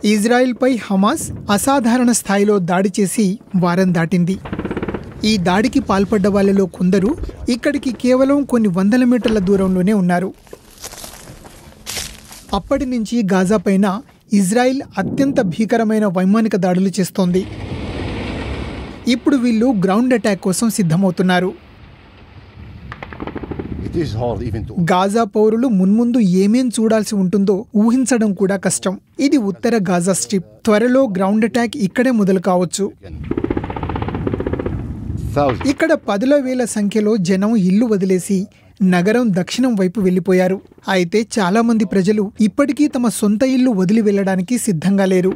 ఇజ్రాయెల్పై Hamas అసాధారణ స్థాయిలో దాడి చేసి వారం దాటింది ఈ దాడికి పాల్పడ్డ వాళ్ళలో కొందరు ఇక్కడికి కేవలం కొన్ని వందల మీటర్ల దూరంలోనే ఉన్నారు అప్పటి నుంచి గాజా పైన ఇజ్రాయిల్ అత్యంత భీకరమైన వైమానిక దాడులు చేస్తోంది ఇప్పుడు వీళ్ళు గ్రౌండ్ అటాక్ కోసం సిద్ధమవుతున్నారు It is hard even to Gaza పౌరులు మున్ముందు ఏమేం చూడాల్సి ఉంటుందో ఊహించడం కూడా కష్టం ఇది ఉత్తర గాజా స్ట్రిప్ త్వరలో గ్రౌండ్ అటాక్ ఇక్కడే మొదలు కావచ్చు again. Thousands. ఇక్కడ పదుల వేల సంఖ్యలో జనం ఇల్లు వదిలేసి నగరం దక్షిణం వైపు వెళ్ళిపోయారు అయితే చాలా మంది ప్రజలు ఇప్పటికీ తమ సొంత ఇల్లు వదిలి వెళ్ళడానికి సిద్ధంగా లేరు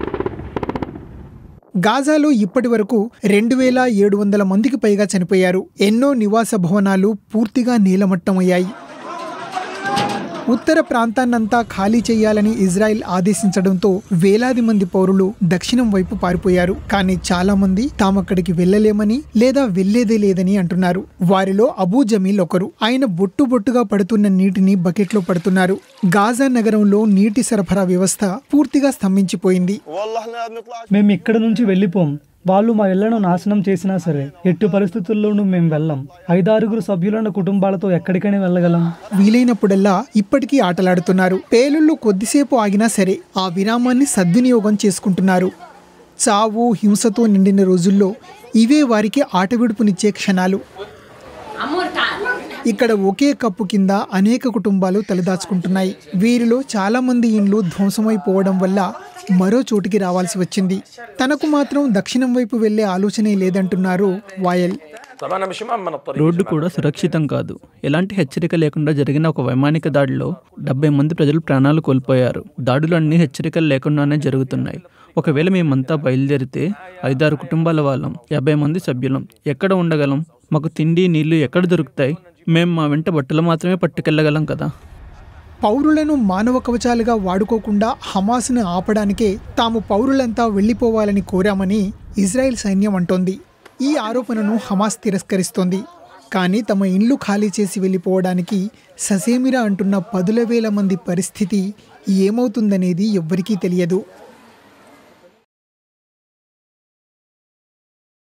గాజాలో ఇప్పటి వరకు రెండు వేల ఏడు వందల మందికి పైగా చనిపోయారు ఎన్నో నివాస భవనాలు పూర్తిగా నీలమట్టమయ్యాయి ఉత్తర ప్రాంతాన్నంతా ఖాళీ చేయాలని ఇజ్రాయెల్ ఆదేశించడంతో వేలాది మంది పౌరులు దక్షిణం వైపు పారిపోయారు కానీ చాలా మంది తామక్కడికి వెళ్ళలేమని లేదా వెళ్లేదే లేదని అంటున్నారు వారిలో అబూ జమీల్ ఒకరు ఆయన బొట్టు బొట్టుగా పడుతున్న నీటిని బకెట్లో పడుతున్నారు గాజా నగరంలో నీటి సరఫరా వ్యవస్థ పూర్తిగా స్తంభించిపోయింది والله احنا بنطلع మేము ఇక్కడ నుంచి వెళ్ళిపోం వాళ్ళు మా ఇళ్లను నాశనం చేసినా సరే ఎట్టి పరిస్థితుల్లోనూ మేము వెళ్ళం ఐదారుగురు సభ్యులున్న కుటుంబాలతో ఎక్కడికైనా వెళ్ళగలం వీలైనప్పుడల్లా ఇప్పటికీ ఆటలాడుతున్నారు పేలుళ్ళు కొద్దిసేపు ఆగినా సరే ఆ విరామాన్ని సద్వినియోగం చేసుకుంటున్నారు చావు హింసతో నిండిన రోజుల్లో ఇవే వారికి ఆట విడుపునిచ్చే క్షణాలు ఇక్కడ ఒకే కప్పు కింద అనేక కుటుంబాలు తలదాచుకుంటున్నాయి వీరిలో చాలా మంది ఇండ్లు ధ్వంసమైపోవడం వల్ల మరో చోటికి రావాల్సి వచ్చింది తనకు మాత్రం దక్షిణం వైపు వెళ్లే ఆలోచనే లేదంటున్నారు వాయల్ طب انا مش مأمن الطريق రోడ్డు కూడా సురక్షితం కాదు ఎలాంటి హెచ్చరిక లేకుండా జరిగిన ఒక వైమానిక దాడిలో డెబ్బై మంది ప్రజలు ప్రాణాలు కోల్పోయారు దాడులు అన్ని హెచ్చరికలు లేకుండానే జరుగుతున్నాయి ఒకవేళ మేమంతా బయలుదేరితే ఐదారు కుటుంబాల వాళ్ళం యాభై మంది సభ్యులం ఎక్కడ ఉండగలం మాకు తిండి నీళ్లు ఎక్కడ దొరుకుతాయి మేము మా వెంట బట్టలు మాత్రమే పట్టుకెళ్ళగలం కదా పౌరులను మానవ కవచాలుగా వాడుకోకుండా హమాస్ను ఆపడానికే తాము పౌరులంతా వెళ్లిపోవాలని కోరామని ఇజ్రాయెల్ సైన్యం అంటోంది ఈ ఆరోపణను హమాస్ తిరస్కరిస్తోంది కానీ తమ ఇండ్లు ఖాళీ చేసి వెళ్ళిపోవడానికి ససేమిరా అంటున్న పదుల వేల మంది పరిస్థితి ఏమవుతుందనేది ఎవ్వరికీ తెలియదు